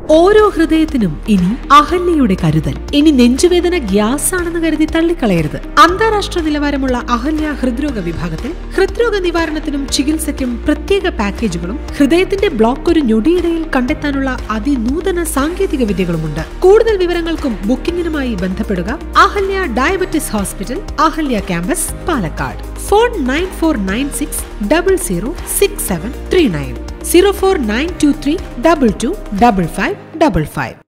ഓരോ ഹൃദയത്തിനും ഇനി അഹല്യയുടെ കരുതൽ ഇനി നെഞ്ചുവേദന ഗ്യാസ് ആണെന്ന് കരുതി തള്ളിക്കളയരുത് അന്താരാഷ്ട്ര നിലവാരമുള്ള അഹല്യ ഹൃദ്രോഗ വിഭാഗത്തിൽ ഹൃദ്രോഗ നിവാരണത്തിനും ചികിത്സയ്ക്കും പ്രത്യേക പാക്കേജുകളും ഹൃദയത്തിന്റെ ബ്ലോക്ക് ഒരു ഞൊടിയിടയിൽ കണ്ടെത്താനുള്ള അതിനൂതന സാങ്കേതിക വിദ്യകളുമുണ്ട് കൂടുതൽ വിവരങ്ങൾക്കും ബുക്കിംഗിനുമായി ബന്ധപ്പെടുക Ahalya diabetes hospital Ahalya campus Palakkad phone nine four nine six double zero six seven three nine zero four nine two three double two double five double five